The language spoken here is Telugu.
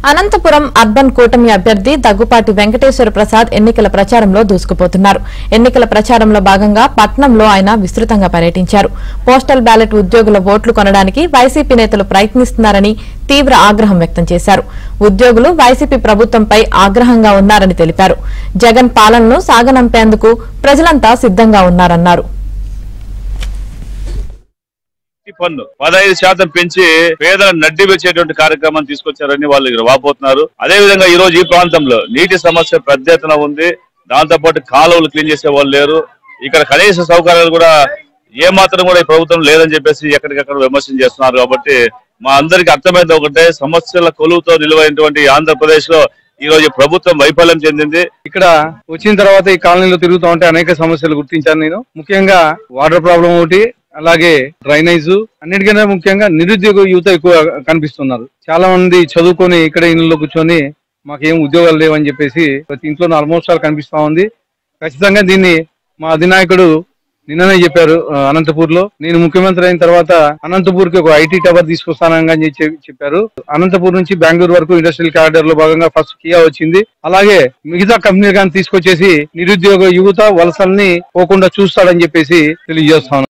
అనంతపురం అర్బన్ కూటమి అభ్యర్థి దగ్గుపాటి వెంకటేశ్వర ప్రసాద్ ఎన్నికల ప్రచారంలో దూసుకుపోతున్నారు ఎన్నికల ప్రచారంలో భాగంగా పట్నంలో ఆయన విస్తృతంగా పర్యటించారు పోస్టల్ బ్యాలెట్ ఉద్యోగుల ఓట్లు కొనడానికి వైసీపీ నేతలు ప్రయత్నిస్తున్నారని తీవ్ర ఆగ్రహం వ్యక్తం చేశారు ఉద్యోగులు వైసీపీ ప్రభుత్వంపై ఆగ్రహంగా ఉన్నారని తెలిపారు జగన్ పాలనను సాగనంపేందుకు ప్రజలంతా సిద్దంగా ఉన్నారన్నారు ఈ పన్ను పదహైదు శాతం పెంచి పేదలను నడ్డి వచ్చేటువంటి కార్యక్రమం తీసుకొచ్చారని వాళ్ళు ఇక్కడ వాపోతున్నారు అదే విధంగా ఈ రోజు ఈ ప్రాంతంలో నీటి సమస్య పెద్ద ఎత్తున ఉంది దాంతో పాటు కాలువలు క్లీన్ చేసే వాళ్ళు లేరు ఇక్కడ కనీస సౌకర్యాలు కూడా ఏ మాత్రం కూడా ఈ ప్రభుత్వం లేదని చెప్పేసి ఎక్కడికక్కడ విమర్శన చేస్తున్నారు కాబట్టి మా అందరికి అర్థమైంది ఒకటే సమస్యల కొలువుతో నిలువైనటువంటి ఆంధ్రప్రదేశ్ లో ఈ రోజు ప్రభుత్వం వైఫల్యం చెందింది ఇక్కడ వచ్చిన తర్వాత ఈ కాలనీలో తిరుగుతూ ఉంటే అనేక సమస్యలు గుర్తించాను నేను ముఖ్యంగా వాటర్ ప్రాబ్లం ఒకటి అలాగే డ్రైనేజ్ అన్నిటికన్నా ముఖ్యంగా నిరుద్యోగ యువత ఎక్కువ కనిపిస్తున్నారు చాలా మంది చదువుకొని ఇక్కడ ఇళ్ళలో కూర్చొని మాకేం ఉద్యోగాలు లేవని చెప్పేసి ప్రతి ఇంట్లో ఆల్మోస్ట్ ఆల్ కనిపిస్తా ఉంది ఖచ్చితంగా దీన్ని మా అధినాయకుడు నిన్ననే చెప్పారు ఆ, అనంతపూర్ లో నేను ముఖ్యమంత్రి అయిన తర్వాత అనంతపూర్ కి ఒక ఐటీ టవర్ తీసుకొస్తానని చెప్పి చెప్పారు అనంతపూర్ నుంచి బెంగళూరు వరకు ఇండస్ట్రియల్ కారిడార్ లో భాగంగా ఫస్ట్ కియా వచ్చింది అలాగే మిగతా కంపెనీ కానీ తీసుకొచ్చేసి నిరుద్యోగ యువత వలసల్ని పోకుండా చూస్తాడని చెప్పేసి తెలియజేస్తాను